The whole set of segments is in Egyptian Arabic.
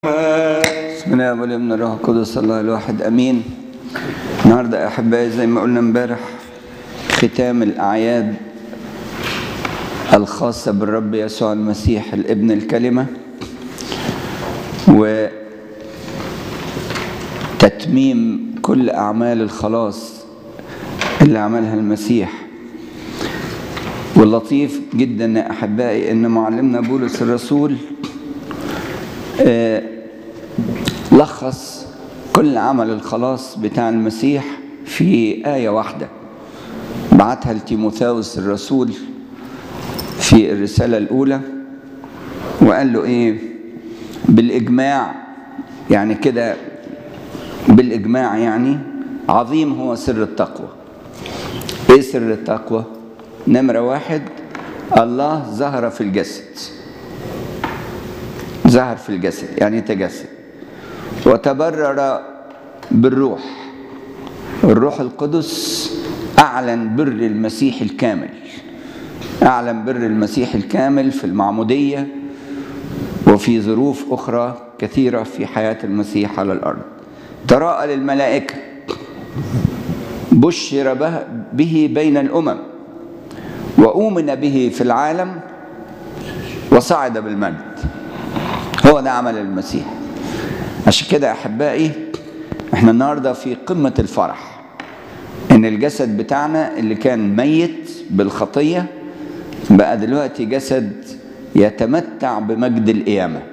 بسم الله والابن الروح القدس الله الواحد امين النهارده يا احبائي زي ما قلنا امبارح ختام الاعياد الخاصه بالرب يسوع المسيح الابن الكلمه وتتميم كل اعمال الخلاص اللي عملها المسيح واللطيف جدا يا احبائي ان معلمنا بولس الرسول آه لخص كل عمل الخلاص بتاع المسيح في آية واحدة بعتها لتيموثاوس الرسول في الرسالة الأولى وقال له إيه بالإجماع يعني كده بالإجماع يعني عظيم هو سر التقوى إيه سر التقوى نمرة واحد الله ظهر في الجسد ظهر في الجسد يعني تجسد وتبرر بالروح الروح القدس أعلن بر المسيح الكامل أعلن بر المسيح الكامل في المعمودية وفي ظروف أخرى كثيرة في حياة المسيح على الأرض تراءى للملائكة بشر به بين الأمم وأؤمن به في العالم وصعد بالمجد هو ده عمل المسيح عشان كده يا احبائي احنا النهارده في قمه الفرح ان الجسد بتاعنا اللي كان ميت بالخطيه بقى دلوقتي جسد يتمتع بمجد القيامه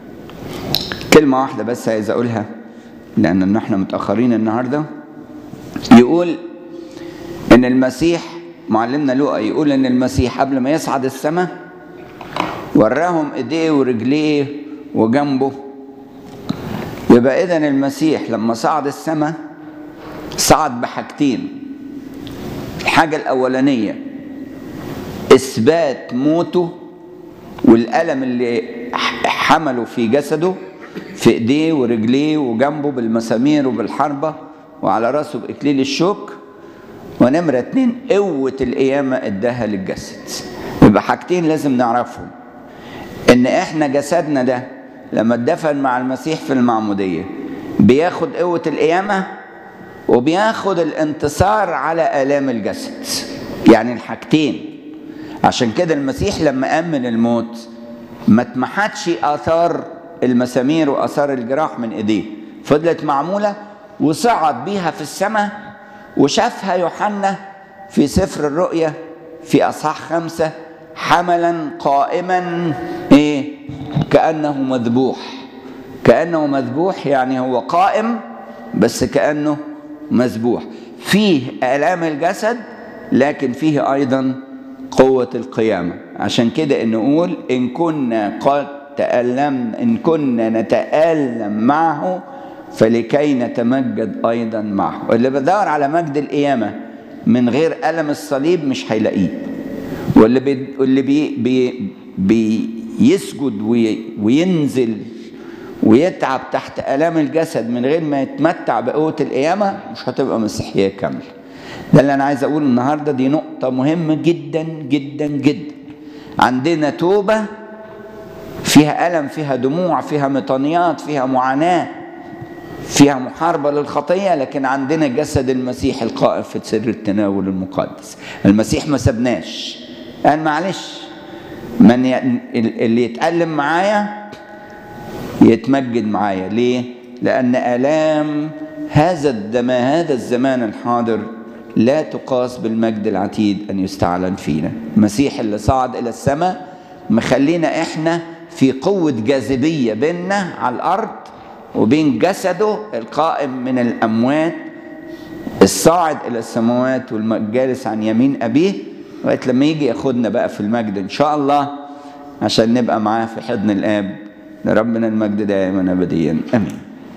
كلمه واحده بس عايز اقولها لان احنا متاخرين النهارده يقول ان المسيح معلمنا لوقا يقول ان المسيح قبل ما يصعد السماء وراهم ايديه ورجليه وجنبه يبقى اذا المسيح لما صعد السماء صعد بحاجتين الحاجه الاولانيه اثبات موته والالم اللي حمله في جسده في ايديه ورجليه وجنبه بالمسامير وبالحربه وعلى راسه باكليل الشوك ونمره اتنين قوه القيامه اداها للجسد يبقى حاجتين لازم نعرفهم ان احنا جسدنا ده لما اتدفن مع المسيح في المعموديه بياخد قوه القيامه وبياخد الانتصار على الام الجسد يعني الحاجتين عشان كده المسيح لما قام من الموت ما اتمحتش اثار المسامير واثار الجراح من ايديه فضلت معموله وصعد بيها في السماء وشافها يوحنا في سفر الرؤيا في اصحاح خمسه حملا قائما ايه كانه مذبوح كانه مذبوح يعني هو قائم بس كانه مذبوح فيه الام الجسد لكن فيه ايضا قوه القيامه عشان كده نقول ان كنا قد تالمنا ان كنا نتالم معه فلكي نتمجد ايضا معه اللي بدور على مجد القيامه من غير الم الصليب مش هيلاقيه واللي بي واللي بي بي بيسجد وي وينزل ويتعب تحت الام الجسد من غير ما يتمتع بقوه القيامه مش هتبقى مسيحيه كامله ده اللي انا عايز اقوله النهارده دي نقطه مهمه جدا جدا جدا عندنا توبه فيها الم فيها دموع فيها مطانيات فيها معاناه فيها محاربه للخطيه لكن عندنا جسد المسيح القائم في سر التناول المقدس المسيح ما سبناش قال معلش من ي... اللي يتألم معايا يتمجد معايا ليه؟ لأن آلام هذا الدم هذا الزمان الحاضر لا تقاس بالمجد العتيد أن يستعلن فينا المسيح اللي صعد إلى السماء مخلينا إحنا في قوة جاذبية بيننا على الأرض وبين جسده القائم من الأموات الصاعد إلى السماوات والجالس عن يمين أبيه لغايه لما يجي ياخدنا بقى في المجد ان شاء الله عشان نبقى معاه في حضن الاب لربنا المجد دائما ابديا امين